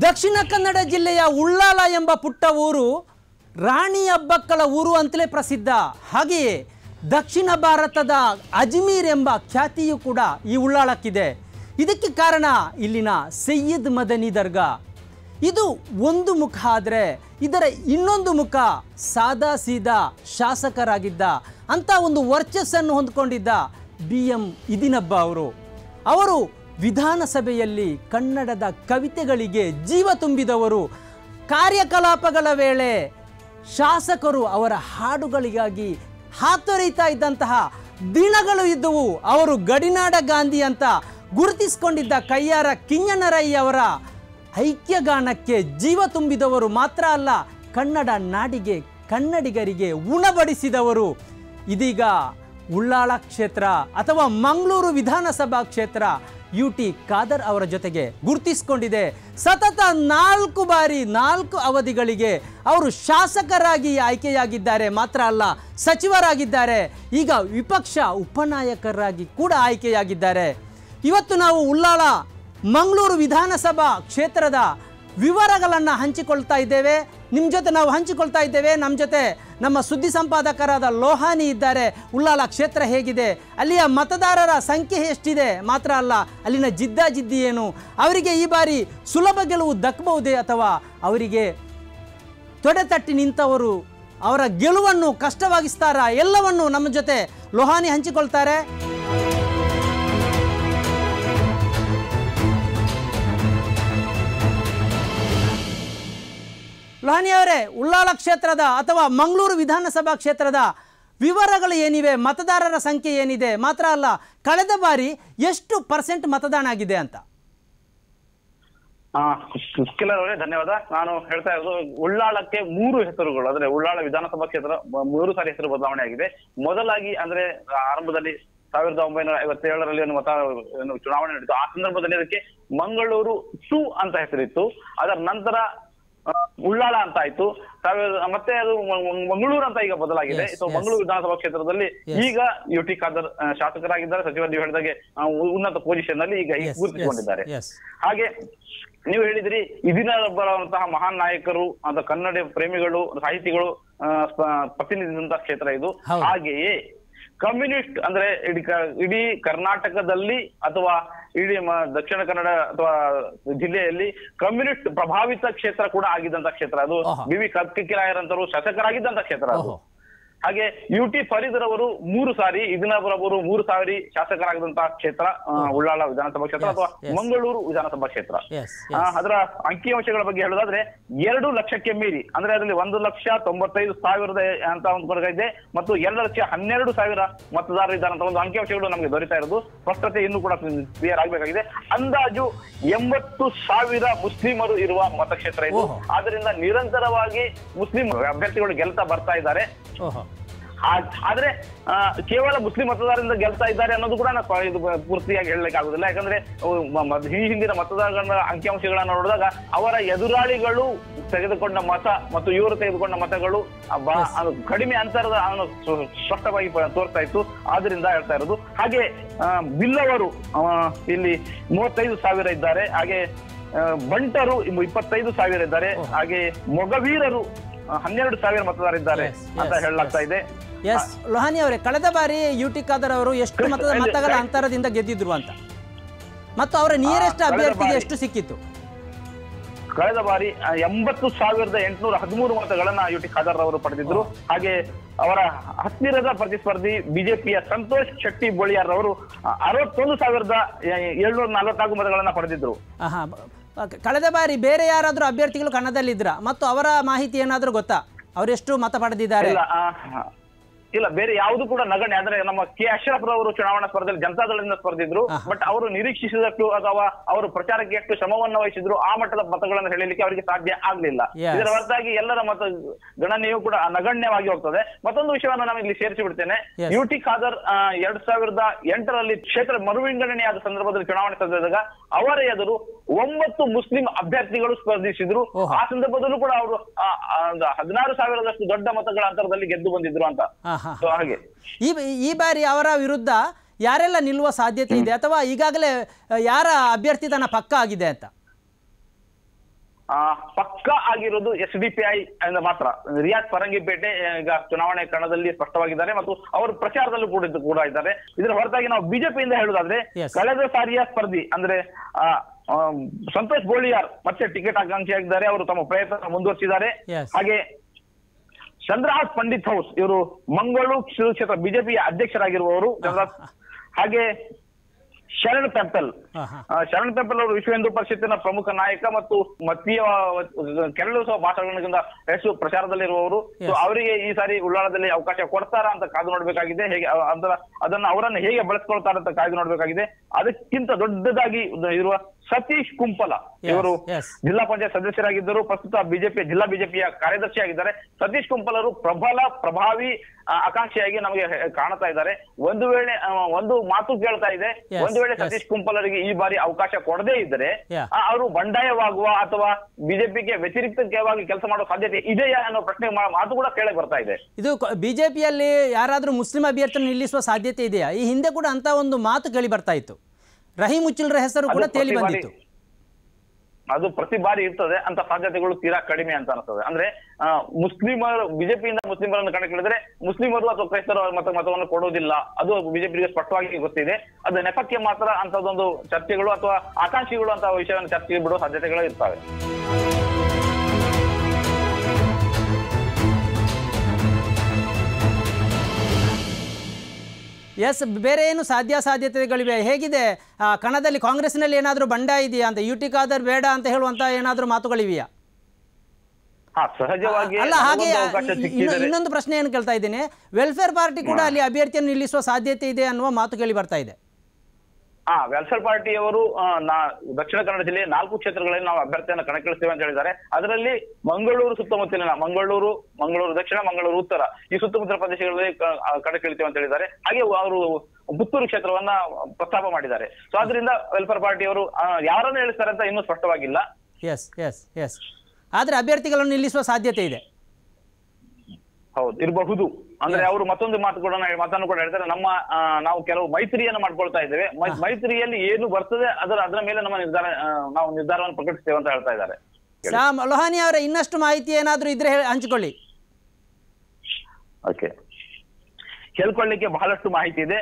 ದಕ್ಷಿಣ ಕನ್ನಡ ಜಿಲ್ಲೆಯ ಉಳ್ಳಾಲ ಎಂಬ ಪುಟ್ಟ ಊರು ರಾಣಿ ಹಬ್ಬಕ್ಕಳ ಊರು ಅಂತಲೇ ಪ್ರಸಿದ್ಧ ಹಾಗೆಯೇ ದಕ್ಷಿಣ ಭಾರತದ ಅಜ್ಮೀರ್ ಎಂಬ ಖ್ಯಾತಿಯೂ ಕೂಡ ಈ ಉಳ್ಳಾಳಕ್ಕಿದೆ ಇದಕ್ಕೆ ಕಾರಣ ಇಲ್ಲಿನ ಸಯ್ಯದ್ ಮದನಿ ದರ್ಗಾ ಇದು ಒಂದು ಮುಖ ಆದರೆ ಇದರ ಇನ್ನೊಂದು ಮುಖ ಸಾದಾ ಸೀದಾ ಶಾಸಕರಾಗಿದ್ದ ಅಂತ ಒಂದು ವರ್ಚಸ್ಸನ್ನು ಹೊಂದ್ಕೊಂಡಿದ್ದ ಬಿ ಎಂ ಇದಿನಬ್ಬ ಅವರು ಅವರು ವಿಧಾನಸಭೆಯಲ್ಲಿ ಕನ್ನಡದ ಕವಿತೆಗಳಿಗೆ ಜೀವ ತುಂಬಿದವರು ಕಾರ್ಯಕಲಾಪಗಳ ವೇಳೆ ಶಾಸಕರು ಅವರ ಹಾಡುಗಳಿಗಾಗಿ ಹಾತೊರೀತಾ ಇದ್ದಂತಹ ದಿನಗಳು ಇದ್ದವು ಅವರು ಗಡಿನಾಡ ಗಾಂಧಿ ಅಂತ ಗುರುತಿಸಿಕೊಂಡಿದ್ದ ಕೈಯಾರ ಕಿಞ್ಞನರೈ ಅವರ ಐಕ್ಯಗಾನಕ್ಕೆ ಜೀವ ತುಂಬಿದವರು ಮಾತ್ರ ಅಲ್ಲ ಕನ್ನಡ ನಾಡಿಗೆ ಕನ್ನಡಿಗರಿಗೆ ಉಣಬಡಿಸಿದವರು ಇದೀಗ ಉಳ್ಳಾಳ ಕ್ಷೇತ್ರ ಅಥವಾ ಮಂಗಳೂರು ವಿಧಾನಸಭಾ ಕ್ಷೇತ್ರ ಯು ಟಿ ಖಾದರ್ ಅವರ ಜೊತೆಗೆ ಗುರುತಿಸಿಕೊಂಡಿದೆ ಸತತ ನಾಲ್ಕು ಬಾರಿ ನಾಲ್ಕು ಅವಧಿಗಳಿಗೆ ಅವರು ಶಾಸಕರಾಗಿ ಆಯ್ಕೆಯಾಗಿದ್ದಾರೆ ಮಾತ್ರ ಅಲ್ಲ ಸಚಿವರಾಗಿದ್ದಾರೆ ಈಗ ವಿಪಕ್ಷ ಉಪನಾಯಕರಾಗಿ ಕೂಡ ಆಯ್ಕೆಯಾಗಿದ್ದಾರೆ ಇವತ್ತು ನಾವು ಉಳ್ಳಾಳ ಮಂಗಳೂರು ವಿಧಾನಸಭಾ ಕ್ಷೇತ್ರದ ವಿವರಗಳನ್ನು ಹಂಚಿಕೊಳ್ತಾ ಇದ್ದೇವೆ ನಿಮ್ಮ ಜೊತೆ ನಾವು ಹಂಚಿಕೊಳ್ತಾ ಇದ್ದೇವೆ ನಮ್ಮ ಜೊತೆ ನಮ್ಮ ಸುದ್ದಿ ಸಂಪಾದಕರಾದ ಲೋಹಾನಿ ಇದ್ದಾರೆ ಉಳ್ಳಾಲ ಕ್ಷೇತ್ರ ಹೇಗಿದೆ ಅಲ್ಲಿಯ ಮತದಾರರ ಸಂಖ್ಯೆ ಎಷ್ಟಿದೆ ಮಾತ್ರ ಅಲ್ಲ ಅಲ್ಲಿನ ಜಿದ್ದಾಜಿದ್ದಿ ಏನು ಅವರಿಗೆ ಈ ಬಾರಿ ಸುಲಭ ಗೆಲುವು ದಕ್ಕಬಹುದೇ ಅಥವಾ ಅವರಿಗೆ ತೊಡೆತಟ್ಟಿ ನಿಂತವರು ಅವರ ಗೆಲುವನ್ನು ಕಷ್ಟವಾಗಿಸ್ತಾರಾ ಎಲ್ಲವನ್ನು ನಮ್ಮ ಜೊತೆ ಲೋಹಾನಿ ಹಂಚಿಕೊಳ್ತಾರೆ ಲೋಹಾನಿ ಅವರೇ ಉಳ್ಳಾಲ ಕ್ಷೇತ್ರದ ಅಥವಾ ಮಂಗಳೂರು ವಿಧಾನಸಭಾ ಕ್ಷೇತ್ರದ ವಿವರಗಳು ಏನಿವೆ ಮತದಾರರ ಸಂಖ್ಯೆ ಏನಿದೆ ಮಾತ್ರ ಅಲ್ಲ ಕಳೆದ ಬಾರಿ ಎಷ್ಟು ಪರ್ಸೆಂಟ್ ಮತದಾನ ಆಗಿದೆ ಅಂತ ಆ, ಕಿಲ್ಲರ್ ಅವರೇ ಧನ್ಯವಾದ ನಾನು ಹೇಳ್ತಾ ಇರೋದು ಉಳ್ಳಾಳಕ್ಕೆ ಮೂರು ಹೆಸರುಗಳು ಅಂದ್ರೆ ಉಳ್ಳಾಳ ವಿಧಾನಸಭಾ ಕ್ಷೇತ್ರ ಮ- ಮೂರು ಸಾರಿ ಹೆಸರು ಬದಲಾವಣೆ ಆಗಿದೆ ಮೊದಲಾಗಿ ಅಂದ್ರೆ ಆರಂಭದಲ್ಲಿ ಸಾವಿರದ ಒಂಬೈನೂರ ಐವತ್ತೇಳರಲ್ಲಿ ಒಂದು ಮತ ಏನು ಚುನಾವಣೆ ನಡೆಯಿತು ಆ ಸಂದರ್ಭದಲ್ಲಿ ಅದಕ್ಕೆ ಮಂಗಳೂರು ಟು ಅಂತ ಹೆಸರಿತ್ತು ಅದರ ನಂತರ ಆ, ಉಳ್ಳಾಳ ಅಂತ ಆಯ್ತು ಸಾವಿರದ ಮತ್ತೆ ಅದು ಮ- ಮ- ಮಂಗಳೂರು ಅಂತ ಈಗ ಬದಲಾಗಿದೆ Yes, ಸೊ yes. ಮಂಗಳೂರು ವಿಧಾನಸಭಾ ಕ್ಷೇತ್ರದಲ್ಲಿ Yes. ಈಗ ಯು ಟಿ ಖಾದರ್ ಆ, ಶಾಸಕರಾಗಿದ್ದಾರೆ ಸಚಿವರು ನೀವು ಹೇಳಿದಾಗೆ ಆ, ಉನ್ನತ ಪೊಸಿಷನ್ ನಲ್ಲಿ ಈಗ Yes, ಗುರುತಿಸಿಕೊಂಡಿದ್ದಾರೆ yes, yes. ಹಾಗೆ ನೀವು ಹೇಳಿದ್ರಿ ಇದಿನ ಬರುವಂತಹ ಮಹಾನ್ ನಾಯಕರು ಅಥವಾ ಕನ್ನಡ ಪ್ರೇಮಿಗಳು ಸಾಹಿತಿಗಳು ಆ, ಸ್ಪ- ಪ್ರತಿನಿಧಿಸಿದಂತಹ ಕ್ಷೇತ್ರ ಇದು ಹೌದು. ಹಾಗೆಯೇ ಕಮ್ಯುನಿಸ್ಟ್ ಅಂದ್ರೆ ಇಡೀ ಕ- ಇಡೀ ಕರ್ನಾಟಕದಲ್ಲಿ ಅಥವಾ ಇಡೀ ಮ- ದಕ್ಷಿಣ ಕನ್ನಡ ಅಥವಾ ಜಿಲ್ಲೆಯಲ್ಲಿ ಕಮ್ಯುನಿಸ್ಟ್ ಪ್ರಭಾವಿತ ಕ್ಷೇತ್ರ ಕೂಡ ಆಗಿದ್ದಂತ ಕ್ಷೇತ್ರ ಅದು ಆಹಾ. ಬಿ ವಿ ಕರ್ಕಿಕಿರಾಯರಂತರು ಶಾಸಕರಾಗಿದ್ದಂತ ಕ್ಷೇತ್ರ ಅದು ಓಹೋ. ಹಾಗೆ ಯು ಟಿ ಫರೀದ್ರವರು ಮೂರು ಸಾರಿ ಇದಿನಪುರವರು ಮೂರು ಸಾರಿ ಶಾಸಕರಾಗಿದ್ದಂತಹ ಕ್ಷೇತ್ರ ಆ, ಉಳ್ಳಾಳ ವಿಧಾನಸಭಾ ಕ್ಷೇತ್ರ Yes, ಅಥವಾ yes. ಮಂಗಳೂರು ವಿಧಾನಸಭಾ ಕ್ಷೇತ್ರ Yes, ಆ, yes. ಅದರ ಅಂಕಿಅಂಶಗಳ ಬಗ್ಗೆ ಹೇಳೋದಾದ್ರೆ ಎರಡು ಲಕ್ಷಕ್ಕೆ ಮೀರಿ ಅಂದ್ರೆ ಅದರಲ್ಲಿ ಒಂದು ಲಕ್ಷ ತೊಂಬತ್ತೈದು ಸಾವಿರದ ಅಂತ ಒಂದು ಕೊಡುಗೆ ಇದೆ ಮತ್ತು ಎರಡು ಲಕ್ಷ ಹನ್ನೆರಡು ಸಾವಿರ ಮತದಾರರು ಇದ್ದಾರೆ ಅಂತ ಒಂದು ಅಂಕಿಅಂಶಗಳು ನಮಗೆ ದೊರೀತಾ ಇರೋದು ಸ್ಪಷ್ಟತೆ ಇನ್ನೂ ಕೂಡ ಕ್ಲಿಯರ್ ಆಗಬೇಕಾಗಿದೆ ಅಂದಾಜು ಎಂಬತ್ತು ಸಾವಿರ ಮುಸ್ಲಿಮರು ಇರುವ ಮತಕ್ಷೇತ್ರ ಇದು ಓಹೋ. ಆದ್ರಿಂದ ನಿರಂತರವಾಗಿ ಮುಸ್ಲಿಂ ಅಭ್ಯರ್ಥಿಗಳು ಗೆಲ್ತಾ ಬರ್ತಾ ಇದ್ದಾರೆ ಓಹೋ ಆ- ಆದ್ರೆ ಆ, ಕೇವಲ ಮುಸ್ಲಿಂ ಮತದಾರರಿಂದ ಗೆಲ್ತಾ ಇದ್ದಾರೆ ಅನ್ನೋದು ಕೂಡ ನಾವು ಇದು ಪೂರ್ತಿಯಾಗಿ ಹೇಳಲಿಕ್ಕೆ ಆಗುದಿಲ್ಲ ಯಾಕಂದ್ರೆ ಅವು ಮ- ಮ- ಈ ಹಿಂದಿನ ಮತದಾರರ ಅಂಕಿಅಂಶಗಳನ್ನ ನೋಡಿದಾಗ ಅವರ ಎದುರಾಳಿಗಳು ತೆಗೆದುಕೊಂಡ ಮತ ಮತ್ತು ಇವರು ತೆಗೆದುಕೊಂಡ ಮತಗಳು ಆ, ಬ- ಅದು ಕಡಿಮೆ ಅಂತರದ ಅನ್ನು ಸ್ವ- ಸ್ಪಷ್ಟವಾಗಿ ಪ- ತೋರ್ತಾ ಇತ್ತು ಆದ್ರಿಂದ ಹೇಳ್ತಾ ಇರೋದು ಹಾಗೆ ಆ, ಬಿಲ್ಲವರು ಆ, ಇಲ್ಲಿ ಮೂವತ್ತೈದು ಸಾವಿರ ಇದ್ದಾರೆ ಹಾಗೆ ಆ, ಬಂಟರು ಇನ್ನು ಇಪ್ಪತ್ತೈದು ಸಾವಿರ ಇದ್ದಾರೆ ಹಾಗೆ ಮೊಗವೀರರು ಆ, ಹನ್ನೆರಡು ಸಾವಿರ ಮತದಾರರಿದ್ದಾರೆ Yes, ಅಂತ yes, ಹೇಳಲಾಗ್ತಾ yes. ಇದೆ ಎಸ್ ಲೋಹಾನಿ ಅವರೇ ಕಳೆದ ಬಾರಿ ಯು ಟಿ ಖಾದರ್ ಅವರು ಎಷ್ಟು ಮತದ ಇಲ್ಲಿ- ಮತಗಳ ಅಂತರದಿಂದ ಗೆದ್ದಿದ್ರು ಅಂತ ಮತ್ತು ಅವರ ನಿಯರೆಸ್ಟ್ ಕಳೆದ ಅಭ್ಯರ್ಥಿಗೆ ಬಾರಿ- ಎಷ್ಟು ಸಿಕ್ಕಿತ್ತು ಕಳೆದ ಬಾರಿ ಆ, ಎಂಬತ್ತು ಸಾವಿರದ ಎಂಟುನೂರ ಹದಿಮೂರು ಮತಗಳನ್ನ ಯು ಟಿ ಖಾದರ್ ಅವರು ಪಡೆದಿದ್ರು ಹಾಗೆ ಅವರ ಹತ್ತಿರದ ಪ್ರತಿಸ್ಪರ್ಧಿ ಬಿಜೆಪಿಯ ಸಂತೋಷ್ ಶೆಟ್ಟಿ ಬೋಳಿಯಾರ್ ಅವರು ಅರವತ್ತೊಂದು ಸಾವಿರದ ಏಳ್ನೂರ ನಲವತ್ನಾಲ್ಕು ಮತಗಳನ್ನ ಪಡೆದಿದ್ರು ಆಹಾ ಬ- ಕಳೆದ ಬಾರಿ ಬೇರೆ ಯಾರಾದರೂ ಅಭ್ಯರ್ಥಿಗಳು ಕನ್ನಡದಲ್ಲಿದ್ರ ಮತ್ತು ಅವರ ಮಾಹಿತಿ ಏನಾದರೂ ಗೊತ್ತಾ ಅವರೆಷ್ಟು ಮತ ಪಡೆದಿದ್ದಾರೆ ಇಲ್ಲ ಆ, ಇಲ್ಲ ಬೇರೆ ಯಾವುದು ಕೂಡ ನಗಣ್ಯ ಅಂದ್ರೆ ನಮ್ಮ ಕೆ ಅಶ್ರಫ್ ರವರು ಚುನಾವಣಾ ಸ್ಪರ್ಧೆಯಲ್ಲಿ ಜನತಾದಳದಿಂದ ಸ್ಪರ್ಧಿದ್ರು ಆಹಾ. ಬಟ್ ಅವರು ನಿರೀಕ್ಷಿಸಿದಷ್ಟು ಅಥವಾ ಅವರು ಪ್ರಚಾರಕ್ಕೆ ಎಷ್ಟು ಶ್ರಮವನ್ನು ವಹಿಸಿದ್ರು ಆ ಮಟ್ಟದ ಮತಗಳನ್ನು ಹೇಳಲಿಕ್ಕೆ ಅವರಿಗೆ ಸಾಧ್ಯ ಆಗ್ಲಿಲ್ಲ Yes. ಇದರ ಹೊರತಾಗಿ ಎಲ್ಲರ ಮತ ಗಣನೆಯೂ ಕೂಡ ನಗಣ್ಯವಾಗಿ ಹೋಗ್ತದೆ ಮತ್ತೊಂದು ವಿಷಯವನ್ನು ನಾನು ಇಲ್ಲಿ ಸೇರಿಸಿ ಬಿಡ್ತೇನೆ Yes. ಯು ಟಿ ಖಾದರ್ ಆ, ಎರಡ್ ಸಾವಿರದ ಎಂಟರಲ್ಲಿ ಕ್ಷೇತ್ರ ಮರುವಿಂಗಡಣೆಯಾದ ಸಂದರ್ಭದಲ್ಲಿ ಚುನಾವಣೆ ಸ್ಪರ್ಧಿಸಿದಾಗ ಅವರ ಎದುರು ಒಂಬತ್ತು ಮುಸ್ಲಿಂ ಅಭ್ಯರ್ಥಿಗಳು ಸ್ಪರ್ಧಿಸಿದ್ರು ಓಹೋ. ಆ ಸಂದರ್ಭದಲ್ಲೂ ಕೂಡ ಅವರು ಆ, ಆ, ಒಂದು ಹದಿನಾರು ಸಾವಿರದಷ್ಟು ದೊಡ್ಡ ಮತಗಳ ಅಂತರದಲ್ಲಿ ಗೆದ್ದು ಬಂದಿದ್ರು ಅಂತ ಹಾ ಹಾ ಸೊ ಹಾಗೆ ಈ ಈ ಬಾರಿ ಅವರ ವಿರುದ್ಧ ಯಾರೆಲ್ಲ ನಿಲ್ಲುವ ಸಾಧ್ಯತೆ ಇದೆ ಅಥವಾ ಈಗಾಗಲೇ ಅ, ಯಾರ ಅಭ್ಯರ್ಥಿತನ ಪಕ್ಕ ಆಗಿದೆ ಅಂತ ಆ, ಪಕ್ಕ ಆಗಿರೋದು ಎಸ್ ಡಿ ಪಿ ಐ ಇಂದ ಮಾತ್ರ ರಿಯಾಜ್ ಪರಂಗಿಪೇಟೆ ಈಗ ಚುನಾವಣೆ ಕಣದಲ್ಲಿ ಸ್ಪಷ್ಟವಾಗಿದ್ದಾರೆ ಮತ್ತು ಅವರು ಪ್ರಚಾರದಲ್ಲೂ ಕೂಡ ಇದ್ದು- ಕೂಡ ಇದ್ದಾರೆ ಇದರ ಹೊರತಾಗಿ ನಾವು ಬಿಜೆಪಿಯಿಂದ ಹೇಳುದಾದ್ರೆ Yes. ಕಳೆದ ಸಾರಿಯ ಸ್ಪರ್ಧಿ ಅಂದ್ರೆ ಆ, ಆ, ಸಂತೋಷ್ ಬೋಳಿಯಾರ್ ಮತ್ತೆ ಟಿಕೆಟ್ ಆಕಾಂಕ್ಷಿಯಾಗಿದ್ದಾರೆ ಅವರು ತಮ್ಮ ಪ್ರಯತ್ನ ಮುಂದುವರಿಸಿದ್ದಾರೆ Yes. ಹಾಗೆ ಚಂದ್ರಹಾಸ್ ಪಂಡಿತ್ ಹೌಸ್ ಇವರು ಮಂಗಳೂರು ಕ್ಷೇತ್ರ ಬಿಜೆಪಿಯ ಅಧ್ಯಕ್ಷರಾಗಿರುವವರು ಚಂದ್ರಹಾಸ್ ಹಾಗೆ ಶರಣ್ ಪೆಂಪಲ್ ಹಾ ಹಾ ಆ, ಶರಣ್ ಟೆಂಪಲ್ ಅವರು ವಿಶ್ವ ಹಿಂದೂ ಪರಿಷತ್ತಿನ ಪ್ರಮುಖ ನಾಯಕ ಮತ್ತು ಮತೀಯ ಕೆರಳಿಸುವ ಭಾಷಣಗಳಿಂದ ಹೆಚ್ಚು ಪ್ರಚಾರದಲ್ಲಿರುವವರು ಸೊ Yes. ಅವರಿಗೆ ಈ ಸಾರಿ ಉಳ್ಳಾಳದಲ್ಲಿ ಅವಕಾಶ ಕೊಡ್ತಾರಾ ಅಂತ ಕಾದು ನೋಡ್ಬೇಕಾಗಿದೆ ಹೇಗೆ ಅ- ಅದರ ಅದನ್ನ ಅವರನ್ನ ಹೇಗೆ ಬಳಸ್ಕೊಳ್ತಾರ ಅಂತ ಕಾಯ್ದು ನೋಡ್ಬೇಕಾಗಿದೆ ಅದಕ್ಕಿಂತ ದೊಡ್ಡದಾಗಿ ಇರುವ ಸತೀಶ್ ಕುಂಪಲ Yes, ಇವರು yes. ಜಿಲ್ಲಾ ಪಂಚಾಯತ್ ಸದಸ್ಯರಾಗಿದ್ದರು ಪ್ರಸ್ತುತ ಬಿಜೆಪಿ ಜಿಲ್ಲಾ ಬಿಜೆಪಿಯ ಕಾರ್ಯದರ್ಶಿಯಾಗಿದ್ದಾರೆ ಸತೀಶ್ ಕುಂಪಲರು ಪ್ರಬಲ ಪ್ರಭಾವಿ ಆ, ಆಕಾಂಕ್ಷಿಯಾಗಿ ನಮಗೆ ಹೆ- ಕಾಣ್ತಾ ಇದ್ದಾರೆ ಒಂದು ವೇಳೆ ಆ, ಒಂದು ಮಾತು ಕೇಳ್ತಾ ಇದೆ Yes, ಒಂದು ವೇಳೆ yes. ಸತೀಶ್ ಕುಂಪಲರಿಗೆ ಈ ಬಾರಿ ಅವಕಾಶ ಕೊಡದೇ ಇದ್ದರೆ Yeah. ಆ, ಅವರು ಬಂಡಾಯವಾಗುವ ಅಥವಾ ಬಿಜೆಪಿಗೆ ವ್ಯತಿರಿಕ್ತವಾಗಿ ಕೆಲಸ ಮಾಡುವ ಸಾಧ್ಯತೆ ಇದೆಯಾ ಅನ್ನೋ ಪ್ರಶ್ನೆ ಮಾ- ಮಾತು ಕೂಡ ಕೇಳಿ ಬರ್ತಾ ಇದೆ ಇದು ಬಿಜೆಪಿಯಲ್ಲಿ ಯಾರಾದರೂ ಮುಸ್ಲಿಂ ಅಭ್ಯರ್ಥಿಯನ್ನು ನಿಲ್ಲಿಸುವ ಸಾಧ್ಯತೆ ಇದೆಯಾ ಈ ಹಿಂದೆ ಕೂಡ ಅಂತ ಒಂದು ಮಾತು ಕೇಳಿ ಬರ್ತಾ ಇತ್ತು ರಹೀಂ ಉಚ್ಚಿಲ್ರ ಹೆಸರು ಕೂಡ ಅದು ತೇಲಿ ಪ್ರತಿ ಬಾರಿ- ಬಂದಿತ್ತು ಅದು ಪ್ರತಿ ಬಾರಿ ಇರ್ತದೆ ಅಂತ ಸಾಧ್ಯತೆಗಳು ತೀರಾ ಕಡಿಮೆ ಅಂತ ಅನಿಸ್ತದೆ ಅಂದ್ರೆ ಆ, ಮುಸ್ಲಿಮರು ಬಿಜೆಪಿಯಿಂದ ಮುಸ್ಲಿಮರನ್ನು ಕಣಕ್ಕಿಳಿದ್ರೆ ಮುಸ್ಲಿಮರು ಅಥವಾ ಕ್ರೈಸ್ತರು ಮತ ಮತವನ್ನು ಕೊಡುವುದಿಲ್ಲ ಅದು ಬಿಜೆಪಿಗೆ ಸ್ಪಷ್ಟವಾಗಿ ಗೊತ್ತಿದೆ ಅದು ನೆಪಕ್ಕೆ ಮಾತ್ರ ಅಂತದೊಂದು ಚರ್ಚೆಗಳು ಅಥವಾ ಆಕಾಂಕ್ಷಿಗಳು ಅಂತ ವಿಷಯವನ್ನು ಚರ್ಚೆಗೆ ಬಿಡುವ ಸಾಧ್ಯತೆಗಳು ಇರ್ತವೆ ಎಸ್ ಬೇರೆ ಏನು ಸಾಧ್ಯ ಸಾಧ್ಯತೆಗಳಿವೆ ಹೇಗಿದೆ ಆ, ಕಣದಲ್ಲಿ ಕಾಂಗ್ರೆಸ್ನಲ್ಲಿ ಏನಾದರೂ ಬಂಡಾಯ ಇದೆಯಾ ಅಂತ ಯು ಟಿ ಖಾದರ್ ಬೇಡ ಅಂತ ಹೇಳುವಂತ ಏನಾದರೂ ಮಾತುಗಳಿವೆಯಾ ಹಾ ಸಹಜವಾಗಿ ಅಲ್ಲ ಹಾಗೆ ನಮಗೊಂದು ಅವಕಾಶ ಇನ್ನು- ಸಿಕ್ಕಿದರೆ ಇನ್ನೊಂದು ಪ್ರಶ್ನೆ ಏನು ಕೇಳ್ತಾ ಇದ್ದೀನಿ ವೆಲ್ಫೇರ್ ಪಾರ್ಟಿ ಕೂಡ ಅಲ್ಲಿ ಅಭ್ಯರ್ಥಿಯನ್ನು ನಿಲ್ಲಿಸುವ ಸಾಧ್ಯತೆ ಇದೆ ಅನ್ನುವ ಮಾತು ಕೇಳಿ ಬರ್ತಾ ಇದೆ ಹಾ ವೆಲ್ಫೇರ್ ಪಾರ್ಟಿಯವರು ಆ, ನಾ ದಕ್ಷಿಣ ಕನ್ನಡ ಜಿಲ್ಲೆಯ ನಾಲ್ಕು ಕ್ಷೇತ್ರಗಳಲ್ಲಿ ನಾವು ಅಭ್ಯರ್ಥಿಯನ್ನು ಕಣಕ್ಕಿಳಿಸ್ತೇವೆ ಅಂತ ಹೇಳಿದ್ದಾರೆ ಅದರಲ್ಲಿ ಮಂಗಳೂರು ಸುತ್ತಮುತ್ತಲಿನ ಮಂಗಳೂರು ಮಂಗಳೂರು ದಕ್ಷಿಣ ಮಂಗಳೂರು ಉತ್ತರ ಈ ಸುತ್ತಮುತ್ತಲ ಪ್ರದೇಶಗಳಲ್ಲಿ ಕ- ಆ, ಕಣಕ್ಕಿಳಿತೇವೆ ಅಂತ ಹೇಳಿದ್ದಾರೆ ಹಾಗೆ ಅವರು ಪುತ್ತೂರು ಕ್ಷೇತ್ರವನ್ನ ಪ್ರಸ್ತಾಪ ಮಾಡಿದ್ದಾರೆ ಸೊ ಅದರಿಂದ ವೆಲ್ಫೇರ್ ಪಾರ್ಟಿಯವರು ಆ, ಯಾರನ್ನು ಇಳಿಸ್ತಾರೆ ಅಂತ ಇನ್ನೂ ಸ್ಪಷ್ಟವಾಗಿಲ್ಲ ಎಸ್ ಎಸ್ ಎಸ್ ಆದರೆ ಅಭ್ಯರ್ಥಿಗಳನ್ನು ನಿಲ್ಲಿಸುವ ಸಾಧ್ಯತೆ ಇದೆ ಹೌದು ಇರಬಹುದು ಅಂದ್ರೆ ಅವರು ಮತ್ತೊಂದು ಮಾತು ಕೂಡ ನಾ- ಮಾತನ್ನು ಕೂಡ ಹೇಳ್ತಾರೆ ನಮ್ಮ ಆ, ನಾವು ಕೆಲವು ಮೈತ್ರಿಯನ್ನು ಮಾಡ್ಕೊಳ್ತಾ ಇದ್ದೇವೆ ಮೈ- ಮೈತ್ರಿಯಲ್ಲಿ ಏನು ಬರ್ತದೆ ಅದರ ಅದರ ಮೇಲೆ ನಮ್ಮ ನಿರ್ಧಾರ ಆ, ನಾವು ನಿರ್ಧಾರವನ್ನು ಪ್ರಕಟಿಸ್ತೇವೆ ಅಂತ ಹೇಳ್ತಾ ಇದ್ದಾರೆ ಸಾಮ್ ಲೋಹಾನಿ ಅವರ ಇನ್ನಷ್ಟು ಮಾಹಿತಿ ಏನಾದರೂ ಇದ್ರೆ ಹೇಳಿ- ಹಂಚಿಕೊಳ್ಳಿ ಓಕೆ ಹೇಳ್ಕೊಳ್ಳಿಕ್ಕೆ ಬಹಳಷ್ಟು ಮಾಹಿತಿ ಇದೆ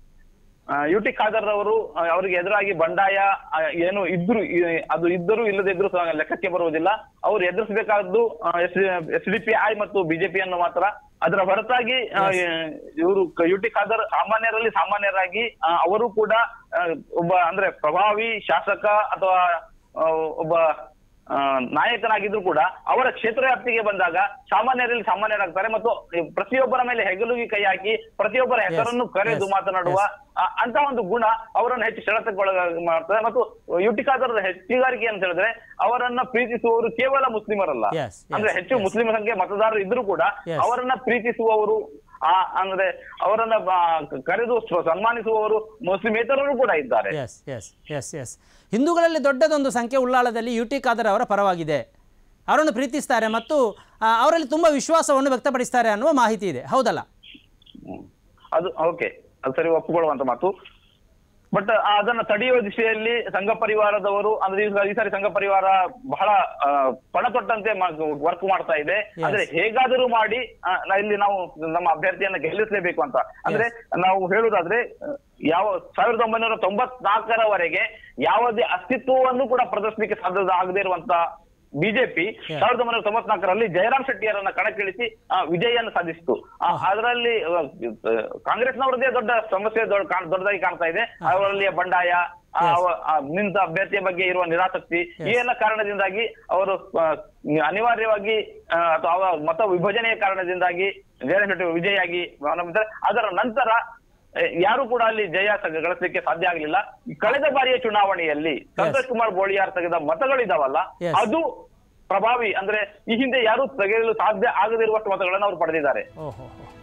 ಯು ಟಿ ಖಾದರ್ ಅವರು ಆ, ಅವರಿಗೆ ಎದುರಾಗಿ ಬಂಡಾಯ ಆ, ಏನು ಇದ್ರು ಈ- ಅದು ಇದ್ದರೂ ಇಲ್ಲದೇ ಇದ್ರೂ ಸಹ ಲೆಕ್ಕಕ್ಕೆ ಬರುವುದಿಲ್ಲ ಅವರು ಎದುರಿಸಬೇಕಾದ್ದು ಎಸ್ ಡಿ ಪಿ ಐ ಮತ್ತು ಬಿಜೆಪಿಯನ್ನು ಮಾತ್ರ ಅದರ ಹೊರತಾಗಿ ಇವರು ಯು ಟಿ ಖಾದರ್ ಸಾಮಾನ್ಯರಲ್ಲಿ ಸಾಮಾನ್ಯರಾಗಿ ಆ, ಅವರು ಕೂಡ ಆ, ಒಬ್ಬ ಅಂದ್ರೆ ಪ್ರಭಾವಿ ಶಾಸಕ ಅಥವಾ ಆ, ಒಬ್ಬ ಆ, ನಾಯಕನಾಗಿದ್ರು ಕೂಡ ಅವರ ಕ್ಷೇತ್ರ ವ್ಯಾಪ್ತಿಗೆ ಬಂದಾಗ ಸಾಮಾನ್ಯರಲ್ಲಿ ಸಾಮಾನ್ಯರಾಗ್ತಾರೆ ಮತ್ತು ಪ್ರತಿಯೊಬ್ಬರ ಮೇಲೆ ಹೆಗಲುಗಿ ಕೈ ಹಾಕಿ ಪ್ರತಿಯೊಬ್ಬರ ಹೆಸರನ್ನು ಕರೆದು yes, ಮಾತನಾಡುವ ಆ, ಅಂತ ಒಂದು ಗುಣ ಅವರನ್ನು ಹೆಚ್ಚು ಸೆಳೆತಕ್ಕೊಳಗ ಮಾಡ್ತದೆ ಮತ್ತು ಯುಟಿಕಾದರ ಹೆಚ್ಚುಗಾರಿಕೆ ಅಂತ ಹೇಳಿದ್ರೆ ಅವರನ್ನ ಪ್ರೀತಿಸುವವರು ಕೇವಲ ಮುಸ್ಲಿಮರಲ್ಲ Yes, yes, ಅಂದ್ರೆ ಹೆಚ್ಚು yes. ಮುಸ್ಲಿಂ ಸಂಖ್ಯೆ ಮತದಾರರು ಇದ್ರೂ ಕೂಡ Yes. ಅವರನ್ನ ಪ್ರೀತಿಸುವವರು ಆ ಅಂದ್ರೆ ಅವರನ್ನ ಬ- ಕರೆದು ಸ್ವ- ಸನ್ಮಾನಿಸುವವರು ಮುಸ್ಲಿಮೇತರರು ಕೂಡ ಇದ್ದಾರೆ ಎಸ್ ಎಸ್ ಎಸ್ ಎಸ್ ಹಿಂದೂಗಳಲ್ಲಿ ದೊಡ್ಡದೊಂದು ಸಂಖ್ಯೆ ಉಳ್ಳಾಳದಲ್ಲಿ ಯು ಟಿ ಖಾದರ್ ಅವರ ಪರವಾಗಿದೆ ಅವರನ್ನು ಪ್ರೀತಿಸ್ತಾರೆ ಮತ್ತು ಆ, ಅವರಲ್ಲಿ ತುಂಬ ವಿಶ್ವಾಸವನ್ನು ವ್ಯಕ್ತಪಡಿಸ್ತಾರೆ ಅನ್ನುವ ಮಾಹಿತಿ ಇದೆ ಹೌದಲ್ಲ ಹ್ಮ್. ಅದು ಓಕೆ ಅದು ಸರಿ ಒಪ್ಪಿಕೊಳ್ಳುವಂತ ಮಾತು ಬಟ್ ಅದನ್ನ ತಡೆಯುವ ದಿಶೆಯಲ್ಲಿ ಸಂಘ ಪರಿವಾರದವರು ಅಂದ್ರೆ ಈ- ಈ ಸಾರಿ ಸಂಘ ಪರಿವಾರ ಬಹಳ ಆ, ಪಣ ತೊಟ್ಟಂತೆ ವರ್ಕ್ ಮಾಡ್ತಾ ಇದೆ ಅಂದ್ರೆ ಹೇಗಾದರೂ ಮಾಡಿ ಆ, ನಾ- ಇಲ್ಲಿ ನಾವು ನಮ್ಮ ಅಭ್ಯರ್ಥಿಯನ್ನ ಗೆಲ್ಲಿಸಲೇಬೇಕು ಅಂತ ಅಂದ್ರೆ ನಾವು ಹೇಳುದಾದ್ರೆ ಆ, ಯಾವ ಸಾವಿರದ ಒಂಬೈನೂರ ತೊಂಬತ್ನಾಲ್ಕರವರೆಗೆ ಯಾವುದೇ ಅಸ್ತಿತ್ವವನ್ನು ಕೂಡ ಪ್ರದರ್ಶನಕ್ಕೆ ಸಾಧ್ಯ ಆಗದೇ ಇರುವಂತ ಬಿಜೆಪಿ ಸಾವಿರದ ಒಂಬೈನೂರ ತೊಂಬತ್ನಾಲ್ಕರಲ್ಲಿ ಜಯರಾಮ್ ಶೆಟ್ಟಿಯರನ್ನ ಕಣಕ್ಕಿಳಿಸಿ ಆ, ವಿಜಯವನ್ನು ಸಾಧಿಸಿತು ಆ, ಅದರಲ್ಲಿ ಆ, ಕಾಂಗ್ರೆಸ್ನವರದೇ ದೊಡ್ಡ ಸಮಸ್ಯೆ ದೊಡ್ಡ ಕಾಣ್- ದೊಡ್ಡದಾಗಿ ಕಾಣ್ತಾ ಇದೆ ಅವರಲ್ಲಿ ಬಂಡಾಯ ಆ, ಅವ- ಆ, ನಿಂತ ಅಭ್ಯರ್ಥಿಯ ಬಗ್ಗೆ ಇರುವ ನಿರಾಸಕ್ತಿ ಈ ಎಲ್ಲ ಕಾರಣದಿಂದಾಗಿ ಅವರು ಆ, ಅನಿವಾರ್ಯವಾಗಿ ಆ, ಅಥವಾ ಅವರ ಮತ ವಿಭಜನೆಯ ಕಾರಣದಿಂದಾಗಿ ಜಯರಾಮ್ ಶೆಟ್ಟಿ ವಿಜಯಾಗಿ ನಂಬಿದ್ದಾರೆ. ಅದರ ನಂತರ ಆ, ಯಾರು ಕೂಡ ಅಲ್ಲಿ ಜಯ ಸ- ಗಳಿಸಲಿಕ್ಕೆ ಸಾಧ್ಯ ಆಗಲಿಲ್ಲ ಕಳೆದ ಬಾರಿಯ ಚುನಾವಣೆಯಲ್ಲಿ ಸಂತೋಷ್ ಕುಮಾರ್ ಬೋಳಿಯಾರ್ ತೆಗೆದ ಮತಗಳಿದಾವಲ್ಲ Yes. ಅದು ಪ್ರಭಾವಿ ಅಂದ್ರೆ ಈ ಹಿಂದೆ ಯಾರು ತೆಗೆಯಲು ಸಾಧ್ಯ ಆಗದಿರುವಷ್ಟು ಮತಗಳನ್ನು ಅವರು ಪಡೆದಿದ್ದಾರೆ ಓಹೋ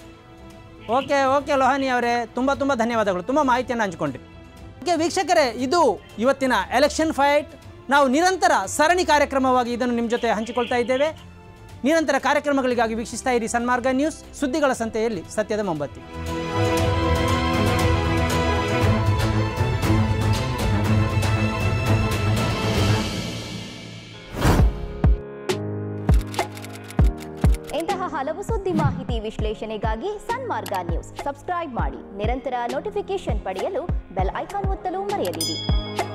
ಓಕೆ ಓಕೆ ಲೋಹಾನಿ ಅವರೇ ತುಂಬ ತುಂಬ ಧನ್ಯವಾದಗಳು ತುಂಬ ಮಾಹಿತಿಯನ್ನು ಹಂಚಿಕೊಂಡ್ರಿ ಓಕೆ ವೀಕ್ಷಕರೇ ಇದು ಇವತ್ತಿನ ಎಲೆಕ್ಷನ್ ಫೈಟ್ ನಾವು ನಿರಂತರ ಸರಣಿ ಕಾರ್ಯಕ್ರಮವಾಗಿ ಇದನ್ನು ನಿಮ್ಮ ಜೊತೆ ಹಂಚಿಕೊಳ್ತಾ ಇದ್ದೇವೆ ನಿರಂತರ ಕಾರ್ಯಕ್ರಮಗಳಿಗಾಗಿ ವೀಕ್ಷಿಸ್ತಾ ಇರಿ ಸನ್ಮಾರ್ಗ ನ್ಯೂಸ್ ಸುದ್ದಿಗಳ ಸಂತೆಯಲ್ಲಿ ಸತ್ಯದ ಮೊಂಬತ್ತಿ ಇಂತಹ ಹಲವು ಸುದ್ದಿ ಮಾಹಿತಿ ವಿಶ್ಲೇಷಣೆಗಾಗಿ ಸನ್ಮಾರ್ಗ ನ್ಯೂಸ್ ಸಬ್ಸ್ಕ್ರೈಬ್ ಮಾಡಿ ನಿರಂತರ ನೋಟಿಫಿಕೇಶನ್ ಪಡೆಯಲು ಬೆಲ್ ಐಕಾನ್ ಒತ್ತಲು ಮರೆಯದಿರಿ